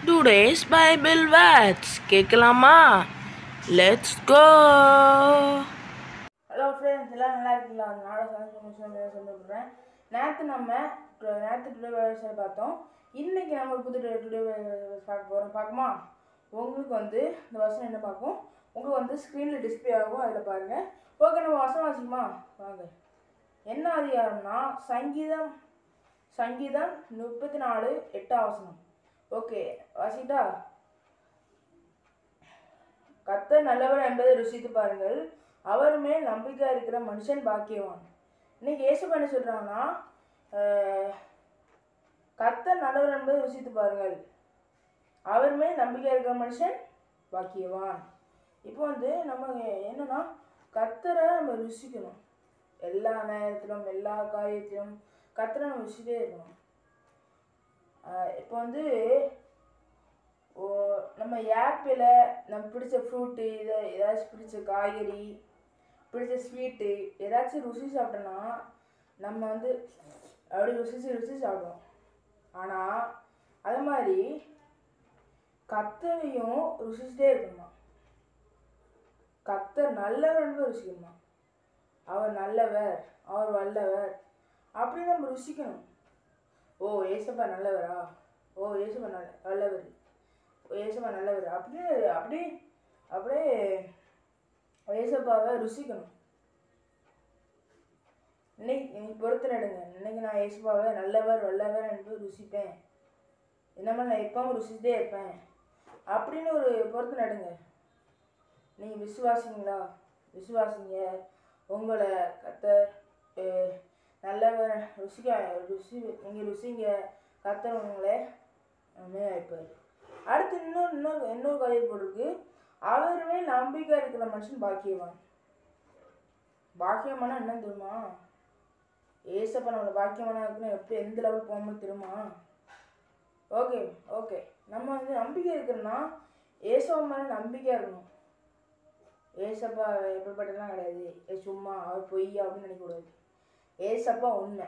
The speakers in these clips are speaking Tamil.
டுடேஸ் பைபிள் வேர்ட்ஸ் கேட்கலாமா லெட்ஸ் கோ ஹலோ ஃப்ரெண்ட்ஸ் எல்லாம் நல்லா இருக்கீங்களா நாட சந்தோஷம் சொல்லிவிடுறேன் நேற்று நம்ம நேற்று டுடே விவசாயம் பார்த்தோம் இன்றைக்கி நம்ம ஒரு புது டுடே பார்க்க போகிறோம் பார்க்குமா உங்களுக்கு வந்து இந்த வருஷம் என்ன பார்க்கும் உங்களுக்கு வந்து ஸ்க்ரீனில் டிஸ்பிளே ஆகும் அதில் பாருங்கள் ஓகே நம்ம வசனம் வாசிக்குமா வாங்க என்ன அதிகாரம்னா சங்கீதம் சங்கீதம் முப்பத்தி நாலு எட்டாம் வசனம் ஓகே வாசிட்டா கர்த்தர் நல்லவர் என்பதை ருசித்து பாருங்கள் அவர் மேல் நம்பிக்கை இருக்கிற மனுஷன் பாக்கியவான் இன்னைக்கு ஏசப்பா என்ன சொல்றாங்கன்னா அஹ், கர்த்தர் நல்லவர் என்பதை ருசித்து பாருங்கள் அவர் மேல் நம்பிக்கை இருக்கிற மனுஷன் பாக்கியவான் இப்போ வந்து நம்ம என்னன்னா கர்த்தரை நம்ம ருசிக்கணும் எல்லா நேரத்திலும் எல்லா காரியத்திலும் கர்த்தரை நம்ம ருசிட்டே இருக்கணும் அஹ், இப்போ வந்து ஓ நம்ம ஆப்பிள் நம்ம பிடிச்ச ஃப்ரூட்டு இதை ஏதாச்சும் பிடிச்ச காய்கறி பிடிச்ச ஸ்வீட்டு ஏதாச்சும் ருசி சாப்பிட்டோன்னா நம்ம வந்து அப்படி ருசிச்சு ருசி சாப்பிடுவோம் ஆனால் அது மாதிரி கத்தரையும் ருசிச்சுட்டே இருக்கணுமா கத்தர் நல்லவர் என்று ருசிக்கணுமா அவர் நல்லவர் அவர் வல்லவர் அப்படி நம்ம ருசிக்கணும் ஓ ஏசப்பா நல்லவரா ஓ ஏசப்பா நல்ல வல்லவர் ஏசப்பா நல்லவர் அப்படியே அப்படியே அப்படியே ஏசப்பாவை ருசிக்கணும் இன்னைக்கு இன்னைக்கு பொறுத்து நடுங்க இன்னைக்கு நான் ஏசப்பாவை நல்லவர் வல்லவர் என்று ருசிப்பேன் இந்த மாதிரி நான் எப்பவும் ருசிச்சிட்டே இருப்பேன் அப்படின்னு ஒரு பொறுத்து நடுங்க நீங்கள் விசுவாசிங்களா விசுவாசிங்க உங்களை கத்தர் அஹ், நல்லவர் ருசிக்க ருசி நீங்கள் ருசிங்க கத்தர் உங்களை மே வைப்பார் அடுத்து இன்னொரு இன்னொரு இன்னொரு காரியம் போட்டிருக்கு அவருமே நம்பிக்கை இருக்கிற மனுஷன் பாக்கியவான் பாக்கியமானா என்ன தெரியுமா ஏசப்பா நம்மளை பாக்கியமானா இருக்குன்னு எப்படி எந்த லெவல் போகணும்னு தெரியுமா ஓகே ஓகே நம்ம வந்து நம்பிக்கை இருக்கிறோன்னா ஏசப்பா மேலே நம்பிக்கையாக இருக்கணும் ஏசப்பா எப்படிப்பட்டலாம் கிடையாது ஏ சும்மா அவர் பொய் அப்படின்னு நினைக்கக்கூடாது ஏசப்பா உண்மை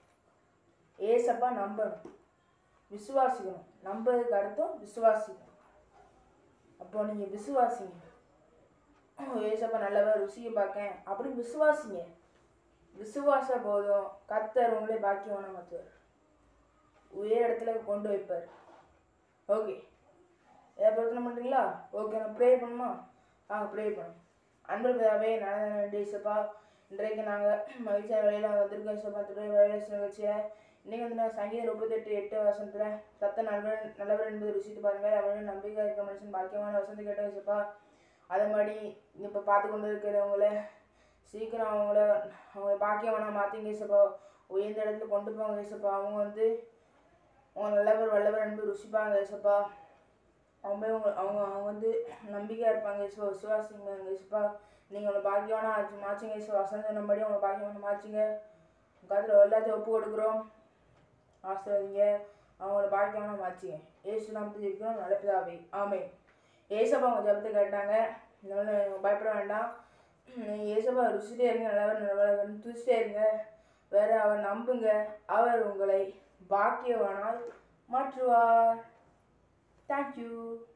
ஏசப்பா நம்பணும் விசுவாசிக்கணும் நம்புறதுக்கு அர்த்தம் விசுவாசிக்கணும் அப்போ நீங்கள் விசுவாசிங்க ஓ, ஏசப்பா நல்லவர் ருசியை பார்க்கேன் அப்படின்னு விசுவாசிங்க விசுவாச போதும் கத்தர் உங்களே பாக்கியமான மத்துவர் உயர் இடத்துல கொண்டு வைப்பார் ஓகே ஏதாவது பிரச்சனை பண்ணுறீங்களா ஓகே நான் ப்ரே பண்ணுமா ஆ ப்ரே பண்ணும் அன்பு பிதாவே நல்ல நன்றி இசப்பா இன்றைக்கு நாங்கள் மகிழ்ச்சியான வேலையில் வந்திருக்கோம் இசப்பா துறை வேலை நிகழ்ச்சியில் இன்னைக்கு வந்து நான் சங்கீதம் முப்பத்தெட்டு எட்டு வசனத்தில் சத்த நல்லவர் நல்லவர் என்பது ருசித்து பாருங்க அவருடைய நம்பிக்கை இருக்க மனுஷன் பாக்கியமான வசந்தி கேட்ட இசப்பா அதே மாதிரி இப்போ பார்த்து கொண்டு இருக்கிறவங்கள சீக்கிரம் அவங்கள அவங்கள பாக்கியமான மாற்றிங்க இசப்பா உயர்ந்த இடத்துல கொண்டு போங்க இசப்பா அவங்க வந்து அவங்க நல்லவர் வல்லவர் என்பது ருசிப்பாங்க இசப்பா அவங்க அவங்க அவங்க அவங்க வந்து நம்பிக்கையாக இருப்பாங்க இசப்பா விசுவாசிங்க இசப்பா நீங்கள் உங்களை பாக்கியமான ஆச்சு மாச்சுங்க இசப்பா வசந்த சொன்னபடி உங்களை பாக்கியமான மாச்சுங்க காலத்தில் எல்லாத்தையும் ஒப்பு கொடுக்குறோம் ஆசிர்வதிங்க அவங்கள பாக்கியமான மாச்சுங்க ஏசு நாமத்தில் இருக்கிறோம் நடப்பிதாவே ஆமே ஏசப்பா அவங்க ஜபத்தை கேட்டாங்க இன்னொன்று பயப்பட வேண்டாம் நீங்கள் ஏசப்பா ருசிட்டே இருங்க நல்லவர் நல்லவர் துசிட்டே இருங்க வேற அவர் நம்புங்க அவர் உங்களை பாக்கியவானால் மாற்றுவார் தேங்க்யூ